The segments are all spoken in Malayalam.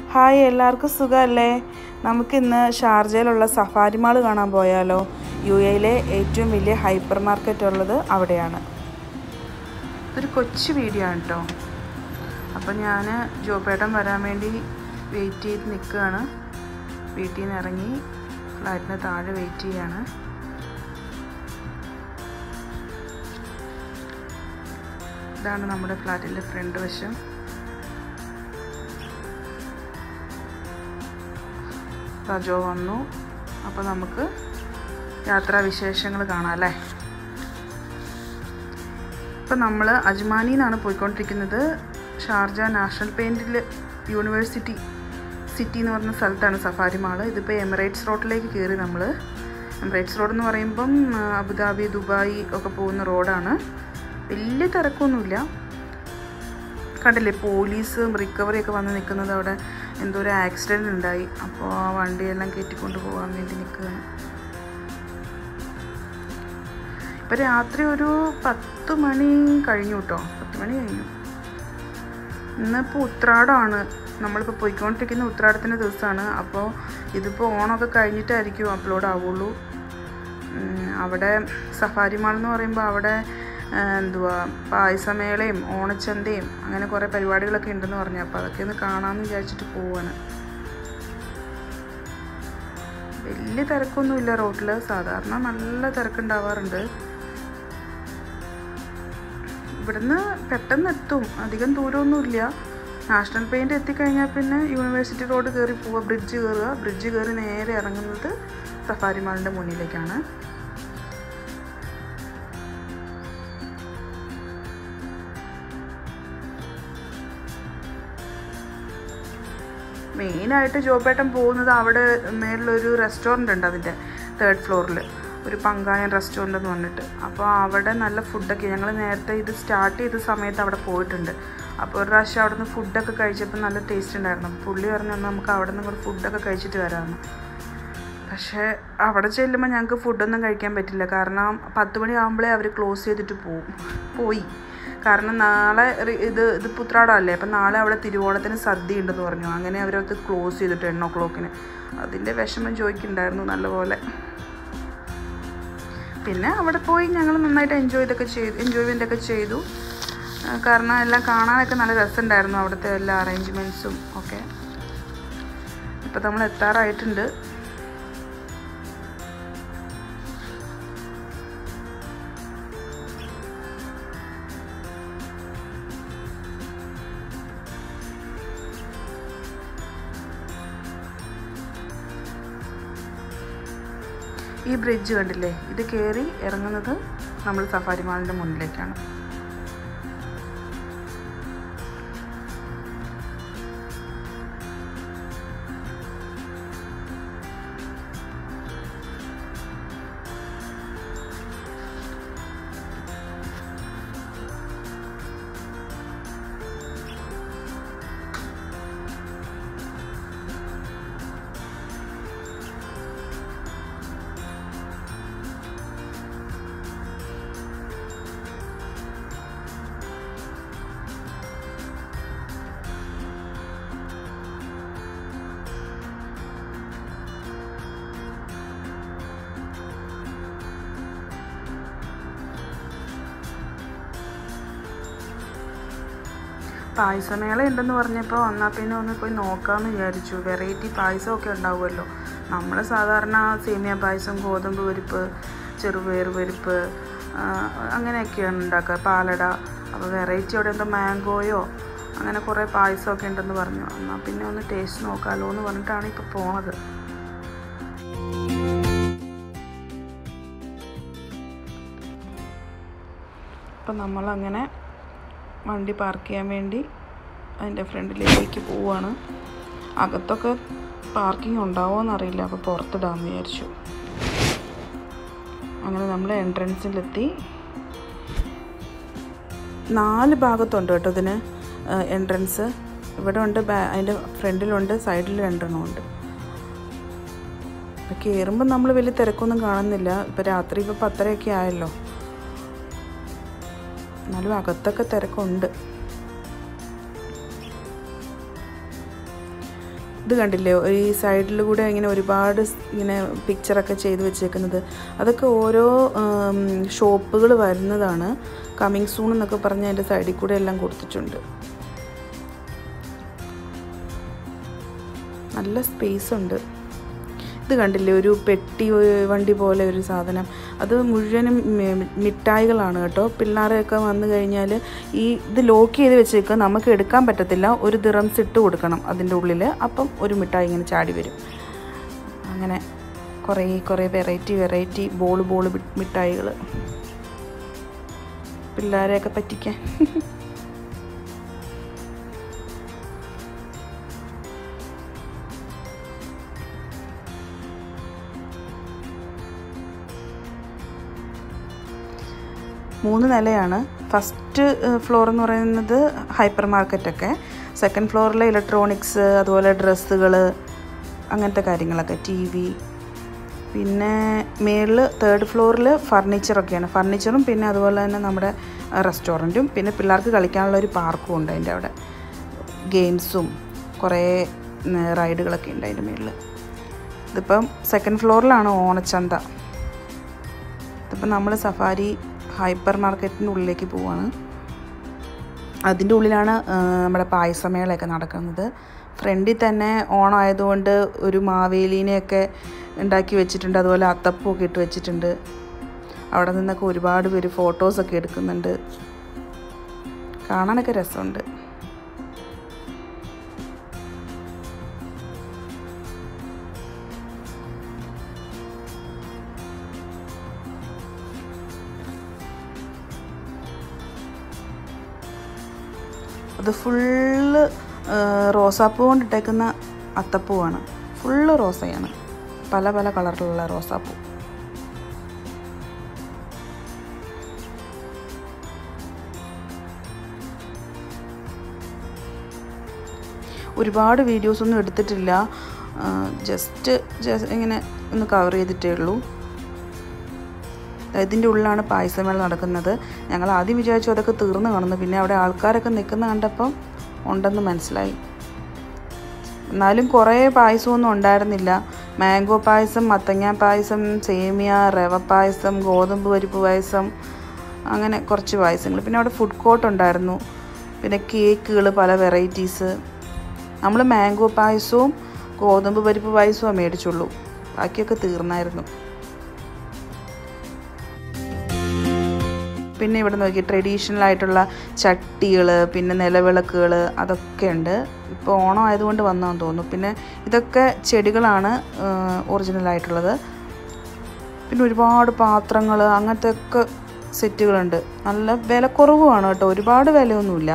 ഹായ് എല്ലാവർക്കും സുഖമല്ലേ നമുക്കിന്ന് ഷാർജയിലുള്ള സഫാരി മാൾ കാണാൻ പോയാലോ യു എയിലെ ഏറ്റവും വലിയ ഹൈപ്പർ മാർക്കറ്റ് ഉള്ളത് അവിടെയാണ് ഇതൊരു കൊച്ചു വീഡിയോ ആണ് കേട്ടോ അപ്പം ഞാൻ ജോബേട്ടൻ വരാൻ വേണ്ടി വെയിറ്റ് ചെയ്ത് നിൽക്കുകയാണ് വീട്ടിൽ നിന്ന് ഇറങ്ങി ഫ്ലാറ്റിന് താഴെ വെയിറ്റ് ചെയ്യാണ് ഇതാണ് നമ്മുടെ ഫ്ലാറ്റിൻ്റെ ഫ്രണ്ട് വശം റജോ വന്നു അപ്പോൾ നമുക്ക് യാത്രാ വിശേഷങ്ങൾ കാണാം അല്ലേ ഇപ്പം നമ്മൾ അജ്മാനിൽ നിന്നാണ് പോയിക്കൊണ്ടിരിക്കുന്നത് ഷാർജ നാഷണൽ പെയിൻറ്റിൽ യൂണിവേഴ്സിറ്റി സിറ്റി എന്ന് പറഞ്ഞ സ്ഥലത്താണ് സഫാരി മാള് ഇതിപ്പോൾ എമിറേറ്റ്സ് റോഡിലേക്ക് കയറി നമ്മൾ എമിറേറ്റ്സ് റോഡ് എന്ന് പറയുമ്പം ആ, അബുദാബി ദുബായ് ഒക്കെ പോകുന്ന റോഡാണ് വലിയ തിരക്കൊന്നുമില്ല കണ്ടില്ലേ പോലീസും റിക്കവറി ഒക്കെ വന്ന് നിൽക്കുന്നത് അവിടെ എന്തോ ഒരു ആക്സിഡൻറ്റ് ഉണ്ടായി അപ്പോൾ ആ വണ്ടിയെല്ലാം കയറ്റിക്കൊണ്ട് പോകാൻ വേണ്ടി നിൽക്കുകയാണ് ഇപ്പം രാത്രി ഒരു പത്ത് മണി കഴിഞ്ഞു കേട്ടോ പത്ത് മണി കഴിഞ്ഞു ഇന്നിപ്പോൾ ഉത്രാടമാണ് നമ്മളിപ്പോൾ പോയിക്കൊണ്ടിരിക്കുന്ന ഉത്രാടത്തിൻ്റെ ദിവസമാണ് അപ്പോൾ ഇതിപ്പോൾ ഓണമൊക്കെ കഴിഞ്ഞിട്ടായിരിക്കും അപ്ലോഡ് ആവുള്ളൂ ഉം, അവിടെ സഫാരി മാൾ എന്ന് പറയുമ്പോൾ അവിടെ ആ, എന്തുവാ പായസമേളയും ഓണച്ചന്തയും അങ്ങനെ കുറേ പരിപാടികളൊക്കെ ഉണ്ടെന്ന് പറഞ്ഞു അപ്പോൾ അതൊക്കെ ഒന്ന് കാണാമെന്ന് വിചാരിച്ചിട്ട് പോവാണ് വലിയ തിരക്കൊന്നുമില്ല റോട്ടിൽ സാധാരണ നല്ല തിരക്കുണ്ടാവാറുണ്ട് ഇവിടുന്ന് പെട്ടെന്ന് എത്തും അധികം ദൂരമൊന്നുമില്ല നാഷണൽ പെയിൻ്റ് എത്തിക്കഴിഞ്ഞാൽ പിന്നെ യൂണിവേഴ്സിറ്റി റോഡ് കയറി പോവുക ബ്രിഡ്ജ് കയറുക ബ്രിഡ്ജ് കയറി നേരെ ഇറങ്ങുന്നത് സഫാരി മാളിൻ്റെ മുന്നിലേക്കാണ് മെയിനായിട്ട് ജോബേട്ടൻ പോകുന്നത് അവിടെ മേളിലൊരു റെസ്റ്റോറൻ്റ് ഉണ്ട് അതിൻ്റെ തേർഡ് ഫ്ലോറിൽ ഒരു പങ്കായൻ റെസ്റ്റോറൻ്റ് എന്ന് പറഞ്ഞിട്ട് അപ്പോൾ അവിടെ നല്ല ഫുഡൊക്കെ ഞങ്ങൾ നേരത്തെ ഇത് സ്റ്റാർട്ട് ചെയ്ത സമയത്ത് അവിടെ പോയിട്ടുണ്ട് അപ്പോൾ ഒരു പ്രാവശ്യം അവിടെ നിന്ന് ഫുഡൊക്കെ കഴിച്ചപ്പോൾ നല്ല ടേസ്റ്റ് ഉണ്ടായിരുന്നു അപ്പോൾ പുള്ളി പറഞ്ഞു "എന്നാ നമുക്ക് അവിടെ നിന്ന് കൂടെ ഫുഡൊക്കെ കഴിച്ചിട്ട് വരാമെന്ന് പക്ഷേ അവിടെ ചെല്ലുമ്പോൾ ഞങ്ങൾക്ക് ഫുഡൊന്നും കഴിക്കാൻ പറ്റില്ല കാരണം പത്ത് മണി ആകുമ്പോഴേ അവർ ക്ലോസ് ചെയ്തിട്ട് പോവും പോയി കാരണം നാളെ റി- ഇത് ഇത് പുത്രാടമല്ലേ അപ്പം നാളെ അവിടെ തിരുവോണത്തിന് സദ്യ ഉണ്ടെന്ന് പറഞ്ഞു അങ്ങനെ അവരത് ക്ലോസ് ചെയ്തിട്ട് ടെൻ ഒ ക്ലോക്കിന് അതിൻ്റെ വിഷമം ചോദിക്കുന്നുണ്ടായിരുന്നു നല്ലപോലെ പിന്നെ അവിടെ പോയി ഞങ്ങൾ നന്നായിട്ട് എൻജോയ് ഇതൊക്കെ ചെയ്തു എൻജോയ്മെൻ്റ് ഒക്കെ ചെയ്തു ആ, കാരണം എല്ലാം കാണാനൊക്കെ നല്ല രസമുണ്ടായിരുന്നു അവിടുത്തെ എല്ലാ അറേഞ്ച്മെൻറ്റ്സും ഒക്കെ ഇപ്പം നമ്മൾ എത്താറായിട്ടുണ്ട് ഈ ബ്രിഡ്ജ് കണ്ടില്ലേ ഇത് കയറി ഇറങ്ങുന്നത് നമ്മൾ സഫാരി മാളിൻ്റെ മുന്നിലേക്കാണ് പായസമേള ഉണ്ടെന്ന് പറഞ്ഞപ്പോൾ എന്നാൽ പിന്നെ ഒന്ന് പോയി നോക്കാമെന്ന് വിചാരിച്ചു വെറൈറ്റി പായസമൊക്കെ ഉണ്ടാവുമല്ലോ നമ്മൾ സാധാരണ സേമിയ പായസം ഗോതമ്പ് പരിപ്പ് ചെറുപയർ പരിപ്പ് ആ, അങ്ങനെയൊക്കെയാണ് ഉണ്ടാക്കുക പാലട അപ്പോൾ വെറൈറ്റി അവിടെ എന്തോ മാംഗോയോ അങ്ങനെ കുറേ പായസമൊക്കെ ഉണ്ടെന്ന് പറഞ്ഞു എന്നാൽ പിന്നെ ഒന്ന് ടേസ്റ്റ് നോക്കാമല്ലോ എന്ന് പറഞ്ഞിട്ടാണ് ഇപ്പോൾ പോണത് അപ്പം നമ്മളങ്ങനെ വണ്ടി പാർക്ക് ചെയ്യാൻ വേണ്ടി അതിൻ്റെ ഫ്രണ്ടിലേക്ക് പോവാണ് അകത്തൊക്കെ പാർക്കിംഗ് ഉണ്ടാവുമോ എന്നറിയില്ല അപ്പോൾ പുറത്തിടാമെന്ന് വിചാരിച്ചു അങ്ങനെ നമ്മൾ എൻട്രൻസിലെത്തി നാല് ഭാഗത്തുണ്ട് കേട്ടോ ഇതിന് എൻട്രൻസ് ഇവിടെ ഉണ്ട് ബാ- അതിൻ്റെ ഫ്രണ്ടിലുണ്ട് സൈഡിൽ രണ്ടെണ്ണം ഉണ്ട് അപ്പോൾ കയറുമ്പോൾ നമ്മൾ വലിയ തിരക്കൊന്നും കാണുന്നില്ല ഇപ്പോൾ രാത്രി ഇപ്പോൾ പത്തരയൊക്കെ ആയല്ലോ എന്നാലും അകത്തൊക്കെ തിരക്കുണ്ട് ഇത് കണ്ടില്ലേ ഈ സൈഡിൽ കൂടെ ഇങ്ങനെ ഒരുപാട് സ് ഇങ്ങനെ പിക്ചറൊക്കെ ചെയ്ത് വെച്ചേക്കുന്നത് അതൊക്കെ ഓരോ ഷോപ്പുകൾ വരുന്നതാണ് കമ്മിങ് സൂൺ എന്നൊക്കെ പറഞ്ഞ് അതിൻ്റെ സൈഡിൽ കൂടെ എല്ലാം കൊടുത്തിട്ടുണ്ട് നല്ല സ്പേസ് ഉണ്ട് ഇത് കണ്ടില്ലേ ഒരു പെട്ടി വണ്ടി പോലെ ഒരു സാധനം അത് മുഴുവനും മി- മിഠായികളാണ് കേട്ടോ പിള്ളേരെയൊക്കെ വന്നു കഴിഞ്ഞാൽ ഈ ഇത് ലോക്ക് ചെയ്ത് വെച്ചേക്കുക നമുക്ക് എടുക്കാൻ പറ്റത്തില്ല ഒരു ദിറംസ് ഇട്ട് കൊടുക്കണം അതിൻ്റെ ഉള്ളിൽ അപ്പം ഒരു മിഠായി ഇങ്ങനെ ചാടി വരും അങ്ങനെ കുറേ കുറേ വെറൈറ്റി വെറൈറ്റി ബോൾ ബോൾ മിഠായികൾ പിള്ളേരെയൊക്കെ പറ്റിക്കാൻ മൂന്ന് നിലയാണ് ഫസ്റ്റ് ഫ്ലോർ എന്ന് പറയുന്നത് ഹൈപ്പർ മാർക്കറ്റൊക്കെ സെക്കൻഡ് ഫ്ലോറിൽ ഇലക്ട്രോണിക്സ് അതുപോലെ ഡ്രസ്സുകൾ അങ്ങനത്തെ കാര്യങ്ങളൊക്കെ ടി വി പിന്നെ മേളിൽ തേർഡ് ഫ്ലോറിൽ ഫർണിച്ചറൊക്കെയാണ് ഫർണിച്ചറും പിന്നെ അതുപോലെ തന്നെ നമ്മുടെ റെസ്റ്റോറൻറ്റും പിന്നെ പിള്ളേർക്ക് കളിക്കാനുള്ള ഒരു പാർക്കും ഉണ്ട് അതിൻ്റെ അവിടെ ഗെയിംസും കുറേ ഉം, റൈഡുകളൊക്കെ ഉണ്ട് അതിൻ്റെ മേളിൽ ഇതിപ്പം സെക്കൻഡ് ഫ്ലോറിലാണ് ഓണച്ചന്ത ഇതിപ്പം നമ്മൾ സഫാരി ഹൈപ്പർ മാർക്കറ്റിൻ്റെ ഉള്ളിലേക്ക് പോവാണ് അതിൻ്റെ ഉള്ളിലാണ് ആ, നമ്മുടെ പായസമേളയൊക്കെ നടക്കുന്നത് ഫ്രണ്ടിൽ തന്നെ ഓണം ആയതുകൊണ്ട് ഒരു മാവേലീനെയൊക്കെ ഉണ്ടാക്കി വെച്ചിട്ടുണ്ട് അതുപോലെ അത്തപ്പൂക്കെ ഇട്ട് വെച്ചിട്ടുണ്ട് അവിടെ നിന്നൊക്കെ ഒരുപാട് പേര് ഫോട്ടോസൊക്കെ എടുക്കുന്നുണ്ട് കാണാനൊക്കെ രസമുണ്ട് അത് ഫുള്ള് റോസാപ്പൂ കൊണ്ടിട്ടേക്കുന്ന അത്തപ്പൂവാണ് ഫുള്ള് റോസയാണ് പല പല കളറിലുള്ള റോസാപ്പൂ ഒരുപാട് വീഡിയോസൊന്നും എടുത്തിട്ടില്ല ജസ്റ്റ് ജസ്റ്റ് ഇങ്ങനെ ഒന്ന് കവർ ചെയ്തിട്ടേ ഉള്ളൂ ഇതിൻ്റെ ഉള്ളിലാണ് പായസമേള നടക്കുന്നത് ഞങ്ങൾ ആദ്യം വിചാരിച്ചു അതൊക്കെ തീർന്നു കാണുന്നു പിന്നെ അവിടെ ആൾക്കാരൊക്കെ നിൽക്കുന്ന കണ്ടപ്പം ഉണ്ടെന്ന് മനസ്സിലായി എന്നാലും കുറേ പായസമൊന്നും ഉണ്ടായിരുന്നില്ല മാംഗോ പായസം മത്തങ്ങ പായസം സേമിയ റവ പായസം ഗോതമ്പ് പരിപ്പ് പായസം അങ്ങനെ കുറച്ച് പായസങ്ങൾ പിന്നെ അവിടെ ഫുഡ് കോർട്ട് ഉണ്ടായിരുന്നു പിന്നെ കേക്കുകൾ പല വെറൈറ്റീസ് നമ്മൾ മാംഗോ പായസവും ഗോതമ്പ് പരിപ്പ് പായസവും മേടിച്ചുള്ളൂ ബാക്കിയൊക്കെ തീർന്നായിരുന്നു പിന്നെ ഇവിടെ നോക്കി ട്രഡീഷണൽ ആയിട്ടുള്ള ചട്ടികൾ പിന്നെ നിലവിളക്കുകൾ അതൊക്കെ ഉണ്ട് ഇപ്പോൾ ഓണം ആയതുകൊണ്ട് വന്നതെന്ന് തോന്നുന്നു പിന്നെ ഇതൊക്കെ ചെടികളാണ് ഒറിജിനൽ ആയിട്ടുള്ളത് പിന്നെ ഒരുപാട് പാത്രങ്ങൾ അങ്ങനത്തെ ഒക്കെ സെറ്റുകളുണ്ട് നല്ല വിലക്കുറവുമാണ് കേട്ടോ ഒരുപാട് വിലയൊന്നുമില്ല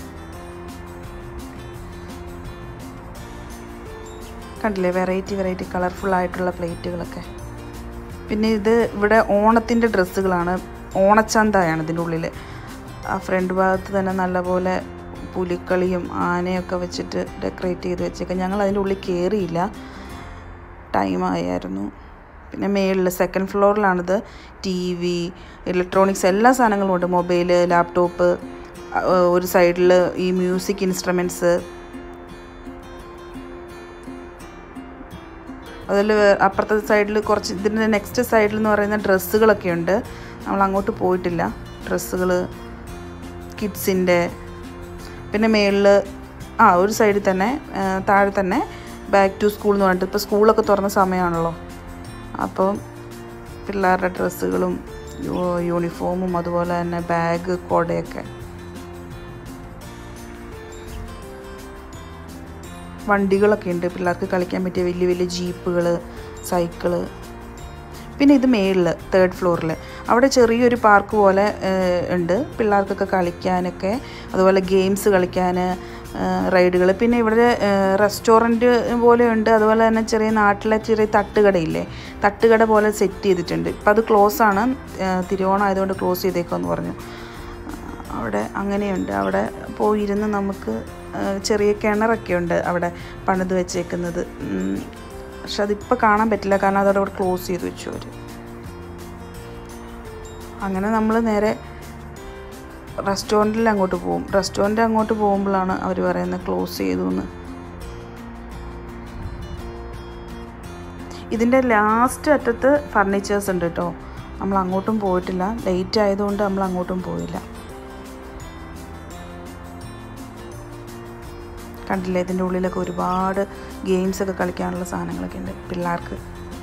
കണ്ടില്ലേ വെറൈറ്റി വെറൈറ്റി കളർഫുൾ ആയിട്ടുള്ള പ്ലേറ്റുകളൊക്കെ പിന്നെ ഇത് ഇവിടെ ഓണത്തിൻ്റെ ഡ്രസ്സുകളാണ് ഓണച്ചന്തയാണ് ഇതിൻ്റെ ഉള്ളിൽ ആ ഫ്രണ്ട് ഭാഗത്ത് തന്നെ നല്ലപോലെ പുലിക്കളിയും ആനയൊക്കെ വെച്ചിട്ട് ഡെക്കറേറ്റ് ചെയ്ത് വെച്ചേക്കാം ഞങ്ങൾ അതിൻ്റെ ഉള്ളിൽ കയറിയില്ല ടൈം ആയായിരുന്നു പിന്നെ മേളിൽ സെക്കൻഡ് ഫ്ലോറിലാണിത് ടി വി ഇലക്ട്രോണിക്സ് എല്ലാ സാധനങ്ങളും ഉണ്ട് മൊബൈൽ ലാപ്ടോപ്പ് ഒരു സൈഡിൽ ഈ മ്യൂസിക് ഇൻസ്ട്രുമെൻറ്റ്സ് അതിൽ അപ്പുറത്തെ സൈഡിൽ കുറച്ച് ഇതിൻ്റെ നെക്സ്റ്റ് സൈഡിൽ എന്ന് പറയുന്ന ഡ്രസ്സുകളൊക്കെ ഉണ്ട് നമ്മൾ അങ്ങോട്ട് പോയിട്ടില്ല ഡ്രസ്സുകൾ കിഡ്സിൻ്റെ പിന്നെ മേളിൽ ആ ഒരു സൈഡിൽ തന്നെ ആ, താഴെ തന്നെ ബാക്ക് ടു സ്കൂൾ എന്ന് പറഞ്ഞിട്ട് ഇപ്പോൾ സ്കൂളൊക്കെ തുറന്ന സമയമാണല്ലോ അപ്പം പിള്ളേരുടെ ഡ്രസ്സുകളും യൂ- യൂണിഫോമും അതുപോലെ തന്നെ ബാഗ് കുടയൊക്കെ വണ്ടികളൊക്കെ ഉണ്ട് പിള്ളേർക്ക് കളിക്കാൻ പറ്റിയ വലിയ വലിയ ജീപ്പുകൾ സൈക്കിള് പിന്നെ ഇത് മേളിൽ തേർഡ് ഫ്ലോറിൽ അവിടെ ചെറിയൊരു പാർക്ക് പോലെ ഏഹ്, ഉണ്ട് പിള്ളേർക്കൊക്കെ കളിക്കാനൊക്കെ അതുപോലെ ഗെയിംസ് കളിക്കാൻ റൈഡുകൾ പിന്നെ ഇവിടെ റെസ്റ്റോറൻറ്റ് പോലെ ഉണ്ട് അതുപോലെ തന്നെ ചെറിയ നാട്ടിലെ ചെറിയ തട്ടുകടയില്ലേ തട്ടുകട പോലെ സെറ്റ് ചെയ്തിട്ടുണ്ട് ഇപ്പം അത് ക്ലോസ് ആണ് ഏഹ്, തിരുവോണം ആയതുകൊണ്ട് ക്ലോസ് ചെയ്തേക്കുമെന്ന് പറഞ്ഞു അവിടെ അങ്ങനെയുണ്ട് അവിടെ പോയിരുന്ന് നമുക്ക് ആ, ചെറിയ കിണറൊക്കെ ഉണ്ട് അവിടെ പണിത് വെച്ചേക്കുന്നത് ഉം, പക്ഷെ അതിപ്പോൾ കാണാൻ പറ്റില്ല കാരണം അതവിടെ അവിടെ ക്ലോസ് ചെയ്ത് വെച്ചു അവർ അങ്ങനെ നമ്മൾ നേരെ റെസ്റ്റോറൻറ്റിൽ അങ്ങോട്ട് പോകും റെസ്റ്റോറൻറ്റ് അങ്ങോട്ട് പോകുമ്പോഴാണ് അവർ പറയുന്നത് ക്ലോസ് ചെയ്തു എന്ന് ഇതിൻ്റെ ലാസ്റ്റ് അറ്റത്ത് ഫർണിച്ചേഴ്സ് ഉണ്ട് കേട്ടോ നമ്മൾ അങ്ങോട്ടും പോയിട്ടില്ല ലേറ്റ് ആയതുകൊണ്ട് നമ്മൾ അങ്ങോട്ടും പോയില്ല കണ്ടില്ലേ ഇതിൻ്റെ ഉള്ളിലൊക്കെ ഒരുപാട് ഗെയിംസ് ഒക്കെ കളിക്കാനുള്ള സാധനങ്ങളൊക്കെ ഉണ്ട് പിള്ളേർക്ക്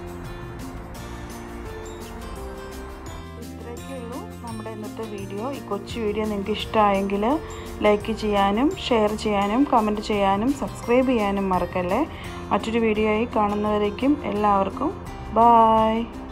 ഇത്രയൊക്കെ ഉള്ളൂ നമ്മുടെ ഇന്നത്തെ വീഡിയോ ഈ കൊച്ചു വീഡിയോ നിങ്ങൾക്ക് ഇഷ്ടമായെങ്കിൽ ലൈക്ക് ചെയ്യാനും ഷെയർ ചെയ്യാനും കമൻറ്റ് ചെയ്യാനും സബ്സ്ക്രൈബ് ചെയ്യാനും മറക്കല്ലേ മറ്റൊരു വീഡിയോ ആയി കാണുന്നവരേക്കും എല്ലാവർക്കും ബായ്